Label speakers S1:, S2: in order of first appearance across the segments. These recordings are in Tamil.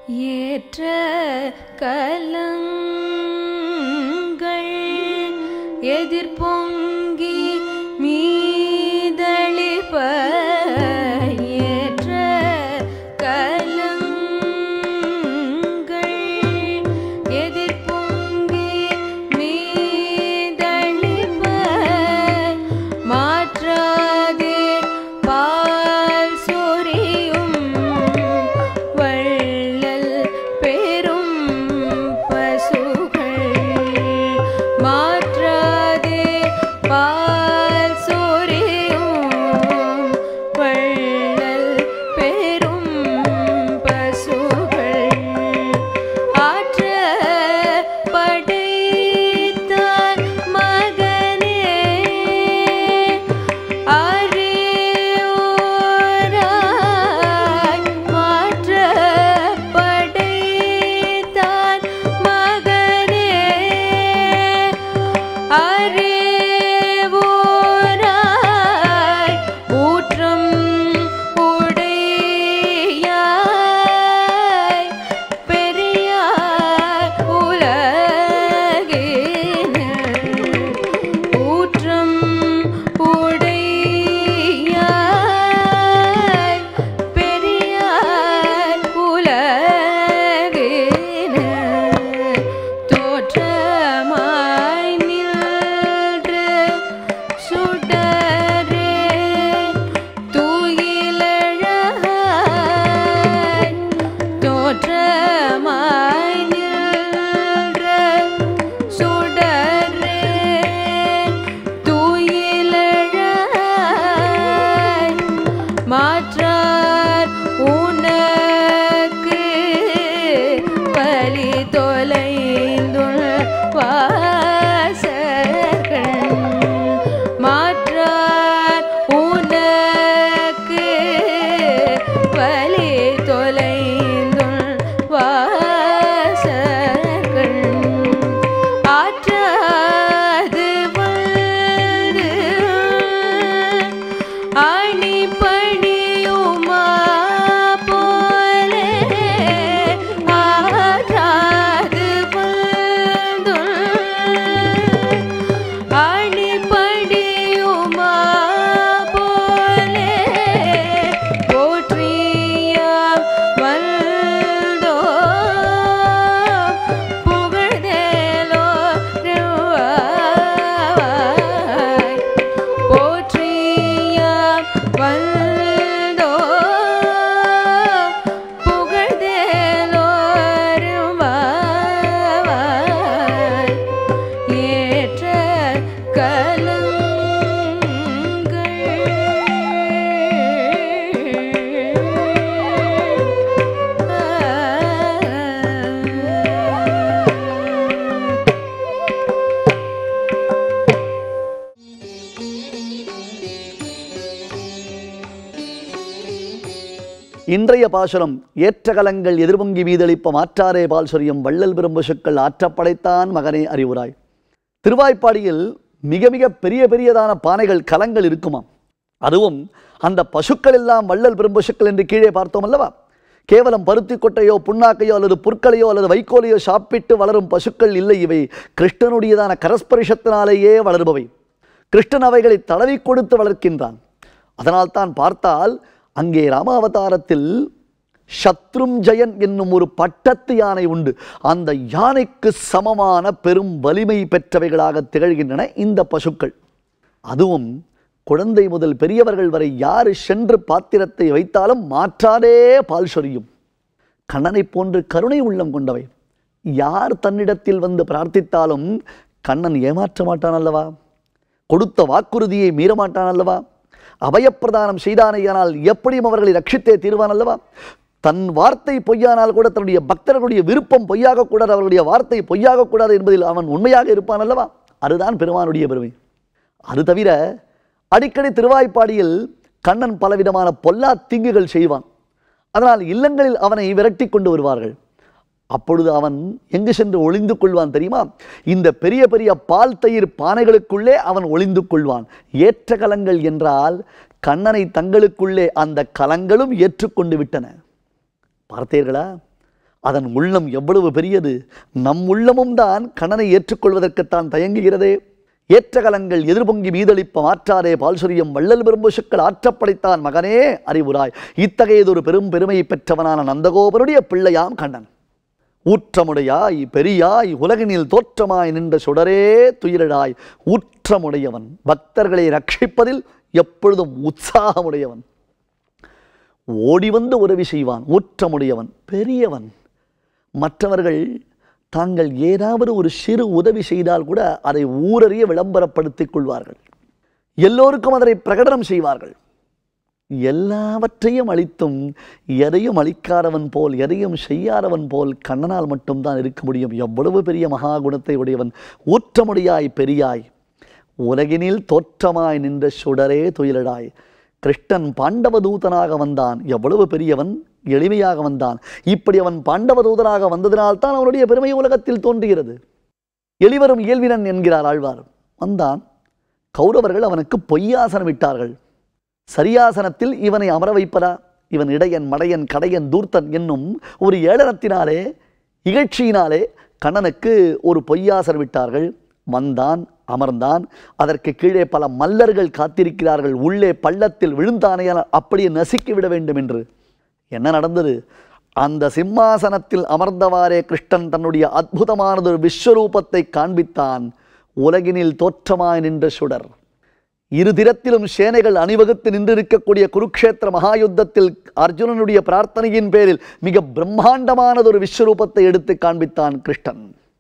S1: ஏற்ற கலங்கள் எதிர்பொங்கி மீதளிப்ப ஏற்ற கலங்கள் எதிர்பொங்கி மீதளிப்ப மாற்றாதே பால் சொரியும் வள்ளல் பெரும் பசுகள் மாற்றாதே பால் சொரியும் வள்ளல் பெரும் பசுகள் ஆற்ற படைத்தான் மகனே அறிவோராய் மாற்ற படைத்தான் மகனே அறிவோராய் ஊற்றம் உடையாய் பெரியாய் உலகினில் ஊற்றம் உடையாய் பெரியாய் உலகினில் தோற்றமாய் நின்று சுடரே தூயிலழகாய் தோற்றமாய் நின்று சுடரே தூயிலழகாய் மாற்றார் உனக்கு பலி தொலைந்துள் வாசகன் மாற்றார் உனக்கு பலி தொலைந்துள் வாசகன் ஆற்றாது வந்து அணி பணியுமா போலே ஆற்றாது வந்து அணி பணியுமா போலே போற்றியா வந்தோ புகழ்ந்தேலோ ரவாய் போற்றியா வந்தோ புகழ்ந்தேலோ ரவாய் ஏற்ற கலங்கள்
S2: இன்றைய பாசுரம் ஏற்ற கலங்கள் எதிர்பொங்கி மீதளிப்ப மாற்றாரே பால் சொரியும் வள்ளல் பெரும் பசுக்கள் ஆற்றப்படைத்தான் மகனே அறிவுராய் திருவாய்ப்பாடியில் மிக மிக பெரிய பெரியதான பானைகள் கலங்கள் இருக்குமாம் அதுவும் அந்த பசுக்கள் எல்லாம் வள்ளல் பெரும் பசுக்கள் என்று கீழே பார்த்தோம் அல்லவா கேவலம் பருத்தி கொட்டையோ புண்ணாக்கையோ அல்லது புற்களையோ அல்லது வைக்கோலையோ சாப்பிட்டு வளரும் பசுக்கள் இல்லை இவை கிருஷ்ணனுடையதான கரஸ்பரிஷத்தினாலேயே வளருபவை கிருஷ்ணன் அவைகளை தடவி கொடுத்து வளர்க்கின்றான் அதனால்தான் பார்த்தால் அங்கே ராமாவதாரத்தில் சத்ரும் ஜெயன் என்னும் ஒரு பட்டத்து யானை உண்டு அந்த யானைக்கு சமமான பெரும் வலிமை பெற்றவைகளாக திகழ்கின்றன இந்த பசுக்கள் அதுவும் குழந்தை முதல் பெரியவர்கள் வரை யாரு சென்று பாத்திரத்தை வைத்தாலும் மாற்றாதே பால் சொரியும் கண்ணனைப் போன்று கருணை உள்ளம் கொண்டவை யார் தன்னிடத்தில் வந்து பிரார்த்தித்தாலும் கண்ணன் ஏமாற்ற மாட்டான் அல்லவா கொடுத்த வாக்குறுதியை மீறமாட்டான் அல்லவா அபயப்பிரதானம் செய்தானேயானால் எப்படியும் அவர்களை ரட்சித்தே தீர்வான் அல்லவா தன் வார்த்தை பொய்யானால் கூட தன்னுடைய பக்தர்களுடைய விருப்பம் பொய்யாகக்கூடாது அவர்களுடைய வார்த்தை பொய்யாகக்கூடாது என்பதில் அவன் உண்மையாக இருப்பான் அல்லவா அதுதான் பெருமானுடைய பெருமை அது தவிர அடிக்கடி திருவாய்ப்பாடியில் கண்ணன் பலவிதமான பொல்லா தீங்குகள் செய்வான் அதனால் இல்லங்களில் அவனை விரட்டி கொண்டு வருவார்கள் அப்பொழுது அவன் எங்கு சென்று ஒளிந்து கொள்வான் தெரியுமா இந்த பெரிய பெரிய பால் தயிர் பானைகளுக்குள்ளே அவன் ஒளிந்து கொள்வான் ஏற்ற கலங்கள் என்றால் கண்ணனை தங்களுக்குள்ளே அந்த கலங்களும் ஏற்றுக்கொண்டு விட்டன பார்த்தீர்களா அதன் உள்ளம் எவ்வளவு பெரியது நம் உள்ளமும் தான் கண்ணனை ஏற்றுக்கொள்வதற்குத்தான் தயங்குகிறதே ஏற்றகலங்கள் எதிர்பொங்கி மீதளிப்ப மாற்றாரே பால்சுரியம் வள்ளல் பெரும்புஷக்கள் ஆற்றப்படைத்தான் மகனே அறிவுராய் இத்தகையதொரு பெரும் பெருமை பெற்றவனான நந்தகோபனுடைய பிள்ளையாம் கண்ணன் ஊற்றமுடையாய் பெரியாய் உலகினில் தோற்றமாய் நின்ற சுடரே துயிலடாய் ஊற்றமுடையவன் பக்தர்களை ரட்சிப்பதில் எப்பொழுதும் உற்சாகமுடையவன் ஓடி வந்து உதவி செய்வான் ஊற்றமுடையவன் பெரியவன் மற்றவர்கள் தாங்கள் ஏதாவது ஒரு சிறு உதவி செய்தால் கூட அதை ஊரறிய விளம்பரப்படுத்திக் கொள்வார்கள் எல்லோருக்கும் அதனை பிரகடனம் செய்வார்கள் எல்லாவற்றையும் அளித்தும் எதையும் அளிக்காதவன் போல் எதையும் செய்யாதவன் போல் கண்ணனால் மட்டும்தான் இருக்க முடியும் எவ்வளவு பெரிய மகா குணத்தை உடையவன் ஊற்றமுடியாய் பெரியாய் உலகினில் தோற்றமாய் நின்ற சுடரே துயிலடாய் கிருஷ்ணன் பாண்டவ தூதனாக வந்தான் எவ்வளவு பெரியவன் எளிமையாக வந்தான் இப்படி அவன் பாண்டவ தூதனாக வந்ததினால்தான் அவனுடைய பெருமை உலகத்தில் தோன்றுகிறது எளிவரும் இயல்பினன் என்கிறார் ஆழ்வார் வந்தான் கௌரவர்கள் அவனுக்கு பொய்யாசனம் விட்டார்கள் சரியாசனத்தில் இவனை அமர வைப்பதா இவன் இடையன் மடையன் கடையன் தூர்த்தன் என்னும் ஒரு ஏளனத்தினாலே இகழ்ச்சியினாலே கண்ணனுக்கு ஒரு பொய்யாசனம் விட்டார்கள் வந்தான் அமர்ந்தான் அதற்கு கீழே பல மல்லர்கள் காத்திருக்கிறார்கள் உள்ளே பள்ளத்தில் விழுந்தானையால் அப்படியே நசுக்கி விட வேண்டும் என்று என்ன நடந்தது அந்த சிம்மாசனத்தில் அமர்ந்தவாறே கிருஷ்ணன் தன்னுடைய அற்புதமானதொரு விஸ்வரூபத்தை காண்பித்தான் உலகினில் தோற்றமாய் நின்ற சுடர் இரு திறத்திலும் சேனைகள் அணிவகுத்து நின்றிருக்கக்கூடிய குருக்ஷேத்திர மகாயுத்தத்தில் அர்ஜுனனுடைய பிரார்த்தனையின் பேரில் மிக பிரம்மாண்டமானதொரு விஸ்வரூபத்தை எடுத்து காண்பித்தான் கிருஷ்ணன்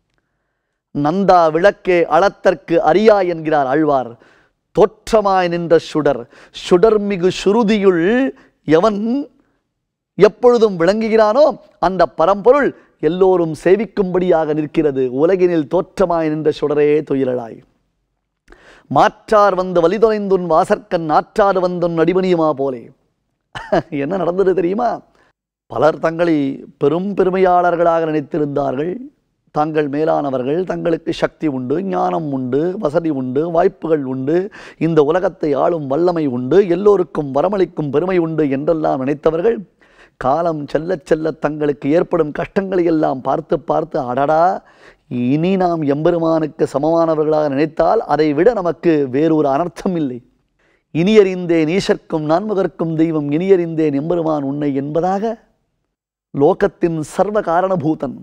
S2: நந்தா விளக்கே அளத்தற்கு அரியா என்கிறார் ஆழ்வார் தோற்றமாய் நின்ற சுடர் சுடர்மிகு சுருதியுள் எவன் எப்பொழுதும் விளங்குகிறானோ அந்த பரம்பொருள் எல்லோரும் சேவிக்கும்படியாக நிற்கிறது உலகினில் தோற்றமாய் நின்ற சுடரே துயிலடாய் மாற்றார் வந்து வலிதொலைந்துன் வாசற்கண் ஆற்றார் வந்துன் அடிபணியுமா போலே என்ன நடந்தது தெரியுமா பலர் தங்களை பெரும் பெருமையாளர்களாக நினைத்திருந்தார்கள் தாங்கள் மேலானவர்கள் தங்களுக்கு சக்தி உண்டு ஞானம் உண்டு வசதி உண்டு வாய்ப்புகள் உண்டு இந்த உலகத்தை ஆளும் வல்லமை உண்டு எல்லோருக்கும் வரமளிக்கும் பெருமை உண்டு என்றெல்லாம் நினைத்தவர்கள் காலம் செல்லச் செல்ல தங்களுக்கு ஏற்படும் கஷ்டங்களை எல்லாம் பார்த்து பார்த்து அடடா இனி நாம் எம்பெருமானுக்கு சமமானவர்களாக நினைத்தால் அதை விட நமக்கு வேறொரு அனர்த்தம் இல்லை இனியறிந்தேன் ஈசர்க்கும் நான்முகர்க்கும் தெய்வம் இனியறிந்தேன் எம்பெருமான் உன்னை என்பதாக லோகத்தின் சர்வ காரணபூதன்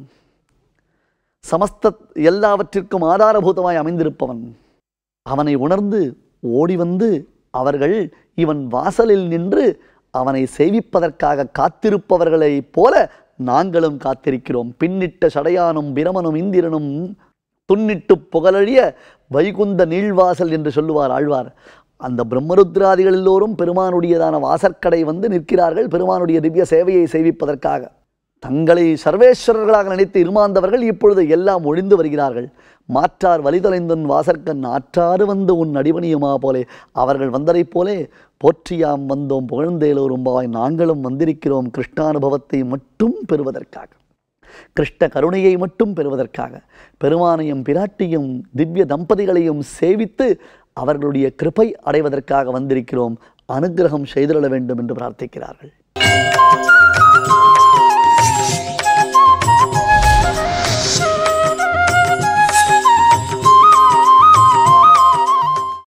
S2: சமஸ்த எல்லாவற்றிற்கும் ஆதாரபூதமாய் அமைந்திருப்பவன் அவனை உணர்ந்து ஓடி வந்து அவர்கள் இவன் வாசலில் நின்று அவனை சேவிப்பதற்காக காத்திருப்பவர்களைப் போல நாங்களும் காத்திருக்கிறோம் பின்னிட்ட சடையானும் பிரமனும் இந்திரனும் துன்னிட்டு புகழழிய வைகுந்த நீள்வாசல் என்று சொல்லுவார் ஆழ்வார் அந்த பிரம்மருத்ராதிகள் எல்லோரும் பெருமானுடையதான வாசற்கடை வந்து நிற்கிறார்கள் பெருமானுடைய திவ்ய சேவையை சேவிப்பதற்காக தங்களை சர்வேஸ்வரர்களாக நினைத்து இருமாந்தவர்கள் இப்பொழுது எல்லாம் ஒழிந்து வருகிறார்கள் மாற்றார் வலிதலைந்தன் வாசற்கண் ஆற்றாறு வந்து உன் அடிபணியுமா போலே அவர்கள் வந்ததைப் போலே போற்றியாம் வந்தோம் புகழ்ந்தேலோரும்பாய் நாங்களும் வந்திருக்கிறோம் கிருஷ்ணானுபவத்தை மட்டும் பெறுவதற்காக கிருஷ்ண கருணையை மட்டும் பெறுவதற்காக பெருமானையும் பிராட்டியும் திவ்ய தம்பதிகளையும் சேவித்து அவர்களுடைய கிருபை அடைவதற்காக வந்திருக்கிறோம் அனுக்கிரகம் செய்திருள வேண்டும் என்று பிரார்த்திக்கிறார்கள்